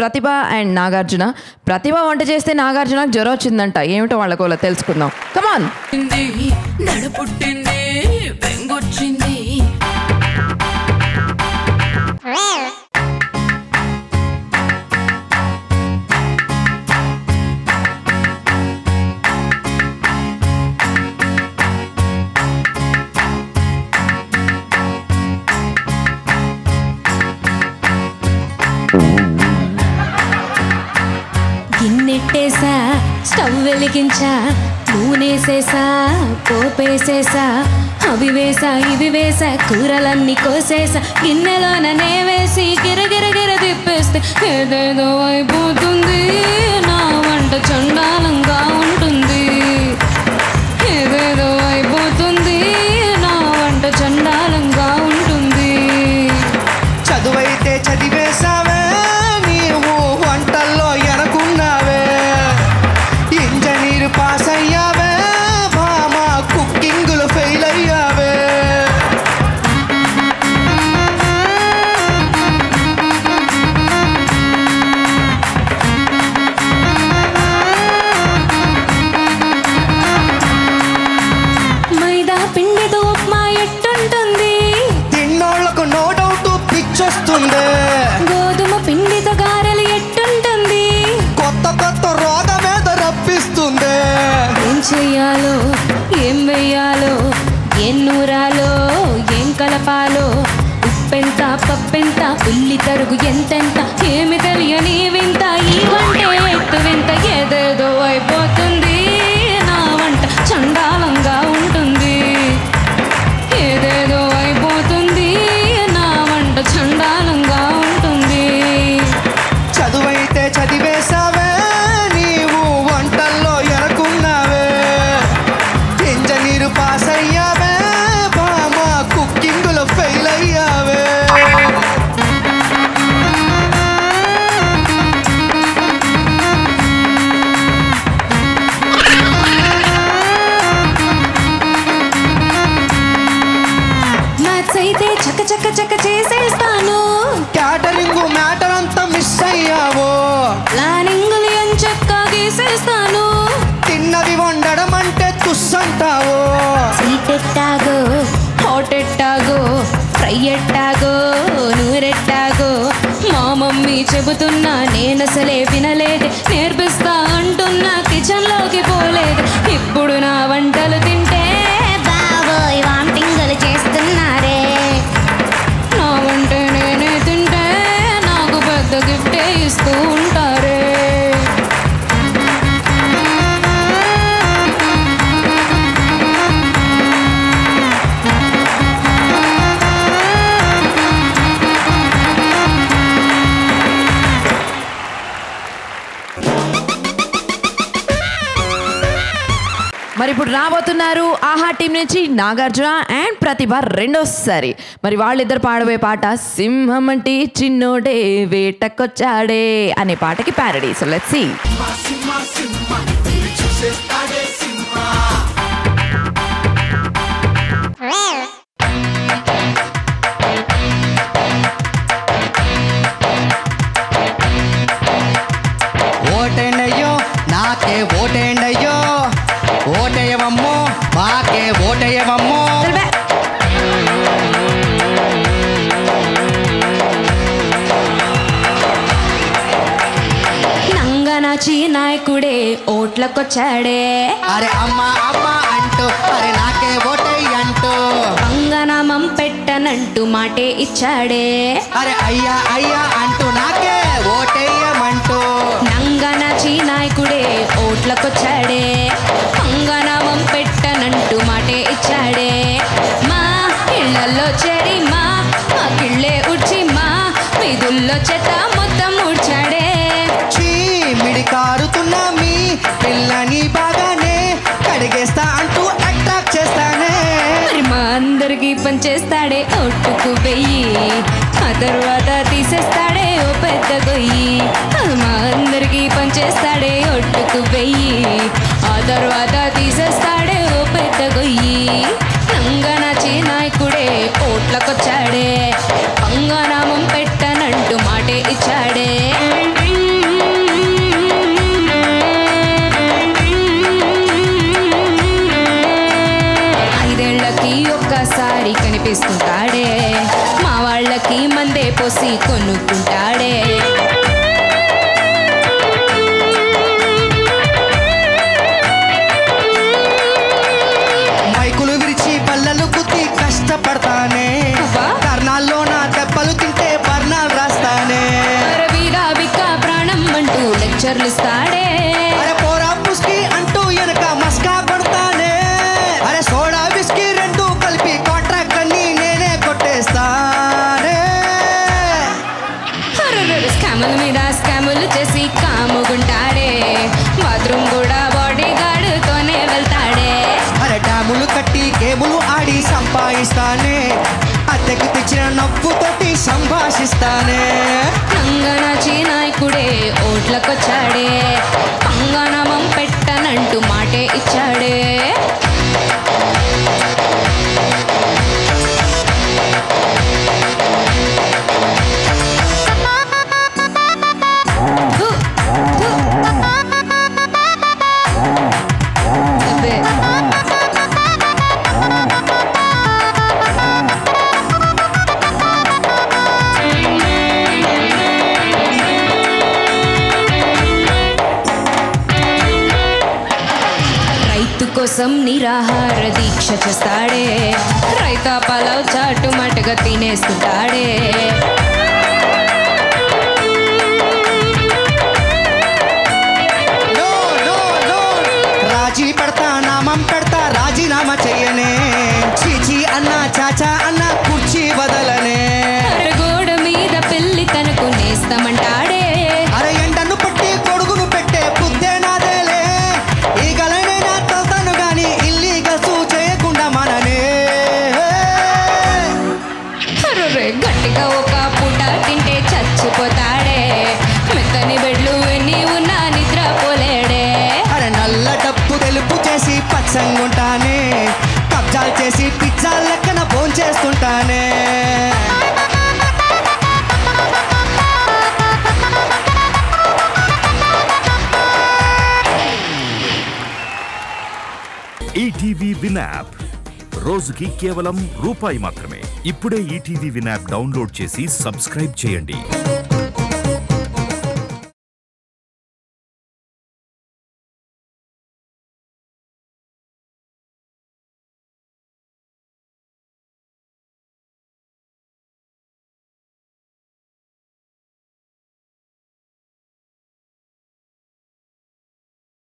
ప్రతిభ and Nagarjuna ప్రతిభ వంట చేస్తే నాగార్జునకు జ్వరం వచ్చిందంట ఏమిటో వాళ్ళకోలో తెలుసుకుందాం కమాన్ పుట్టింది నడ పుట్టింది బెంగొచ్చింది గిన్నెట్టేసా స్టవ్ వెలిగించా నూనెసేసా పోపేసేసా అవి వేసా ఇవి వేసా కూరలన్నీ కోసేసా గిన్నెలోన నే వేసి గిరగిర గిర తిప్పేస్తే ఏదేదో అయిపోతుంది నా వంట చండాలంగా ఉంటుంది ఏదేదో అయిపోతుంది నా వంట చండాలంగా ఉంటుంది చదువైతే చదివేశావే నీవు వంటల్లో ఎనకున్నావే ఇంజనీర్ పాస్ అయ్యావే బామా కుకింగ్లు ఫెయిల్ అయ్యావే మైదా పిండితో ఉప్మా ఎట్టుంటుంది తిన్నోళ్లకు నో డౌట్ పిచ్చొస్తుంది గోధుమ పిండితో గారెలు ఎట్టుంటుంది కొత్త కొత్త రోగమేద రప్పిస్తుంది ఏం చెయ్యాలో ఏం వెయ్యాలో ఏం నూరాలో ఏం కలపాలో ఉప్పెంత పప్పెంత ఉల్లి తరుగు ఎంతెంత ఏమి తెలియని వింత ఈ వంట ఎట్టు వింత ఏదేదో అయిపోతుంది నా వంట చండాలంగా ఉంటుంది ఏదేదో అయిపోతుంది నా వంట చండాలంగా ఉంటుంది చదువైతే చదివేశావే నీవు వంటల్లో ఎనకున్నావే ఇంజనీర్ పాస్ అయ్యావే బామా కుకింగ్లో ఫెయిల్ అయ్యావే మ్యాథ్స్ అయితే చక్క చక్క చక్క చేసేస్తాను క్యాటరింగ్ మ్యాటర్ అంతా మిస్ అయ్యావు ప్లానింగులు ఎంచక్క గీసేస్తాను తిన్నది వండడం అంటే తుస్సంటావు స్వీట్ ఎట్టాగో హాట్ ఎట్టాగో ఫ్రై ఎట్టాగో నూరెట్టాగో మా మమ్మీ చెబుతున్నా నేనసలే వినలేదు నేర్పిస్తా అంటున్నా కిచెన్ లోకి పోలేదు ఇప్పుడు నా వంటలు తింటే బాబోయ్ వాంటింగులు చేస్తున్నారే నా వంట నేనే తింటే నాకు పెద్ద గిఫ్టే ఇస్తూ ఉంటారే మరి ఇప్పుడు రాబోతున్నారు ఆహా టీం నుంచి నాగార్జున అండ్ ప్రతిభ రెండోసారి మరి వాళ్ళిద్దరు పాడబోయే పాట సింహం అంటే చిన్నోడే వేటకొచ్చాడే అనే పాటకి ప్యారడీ సో లెట్స్ సీ ఓటేండయ్యో నాకే ఓటేండయ్యో ఓటేయవమ్మో మాకే ఓటేయవమ్మో నంగనాచి నాయకుడే ఓట్లకొచ్చాడే అరే అమ్మ అమ్మ అంటూ అరే నాకే ఓటేయ్ అంటూ పంగనామం పెట్టనంటూ మాటే ఇచ్చాడే అరే అయ్యా అయ్యా అంటూ నాకే ఓటేయమంటూ నంగనాచి నాయకుడే ఓట్లకొచ్చాడే పంగనామం పెట్టనంటూ మాటే ఇచ్చాడే మా ఇళ్లలో చేరి మా మా కిళ్ళే ఉడ్చి మా వీధుల్లో చెత్త మొత్తం ఊడ్చాడే చీమిడి కారుతున్న మీ పిల్లని బాగానే కడిగేస్తా అంటూ అటాక్ చేస్తానే మరి మా అందరికి పనిచేస్తాడే ఒట్టుకు వెయ్యి ఆ తర్వాత తీసేస్తాడే ఓ పెద్ద గొయ్యి అది మా అందరికి పనిచేస్తాడే ఒట్టుకు వెయ్యి ఆ తర్వాత తీసేస్తాడే ఓ పెద్ద గొయ్యి నంగనాచి నాయకుడే ఓట్లకొచ్చాడే పంగనామం పెట్టనంటూ మాటే ఇచ్చాడే వాళ్ళకి ఒక్కసారి కనిపిస్తుంటాడే మా వాళ్ళకి మందే పోసి కొనుక్కుంటాడే మైకులు విరిచి బల్లలు కుత్తి కష్టపడతానే అబ్బా. కర్ణాల్లో నా దెబ్బలు తింటే బర్ణాలు రాస్తానే వీరా బిక్క ప్రాణం అంటూ లెక్చర్లు ఇస్తాడే అరే పోరా పుస్కి అంటూ వెనక మస్కా కొడతానే అరే సోడా విస్కీ రెండు కలిపి కాంట్రాక్ట్ అన్ని నేనే కొట్టేస్తానే హర్రర్ స్కాముల మీద స్కాములు చేసి కాముగుంటాడే బాత్రూమ్ కూడా బాడీ గార్డుతోనే వెళ్తాడే అరే డ్యాములు కట్టి గేములు ఆడి సంపాదిస్తానే అద్దెకు తెచ్చిన నవ్వుతోటి సంభాషిస్తానే నంగనాచి నాయకుడే ఓట్లకొచ్చాడే పంగనామం పెట్టనంటూ మాటే ఇచ్చాడే హు, హు. అబ్బే. రైతు కోసం నిరాహార దీక్ష చేస్తాడే రైత పలావ్ చాటు మటుగా తినేస్తుంటాడే నో నో నో రాజీ పెడతా నామం పెడతా రాజీనామా చెయ్యనే చీచీ అన్న చాచా అన్న కుర్చీ వదలనే అరగోడ మీద పెళ్లి తనకు నేస్తమంటాడే అరే ఎండను పట్టి కొడుకును పెట్టే బుద్ధే నాదేలే ఈ గలనైనా తోతాను గాని ఇల్లీగల్స్ చేయకుండా మననే అర్రే గట్టిగా ఒక పూట తింటే చచ్చిపోతాడే మెత్తని బెడ్లు ఎన్ని ఉన్నా నిద్రపోలేడే అరే నల్ల డబ్బు తెలుపు చేసి పచ్చంగుంటానే కబ్జాలు చేసి పిజ్జా లెక్కన భోంచేస్తుంటానే ఈటీవీ విన్ యాప్ రోజుకి కేవలం రూపాయి మాత్రమే ఇప్పుడే ఈటీవీ విన్ యాప్ డౌన్లోడ్ చేసి సబ్స్క్రైబ్ చేయండి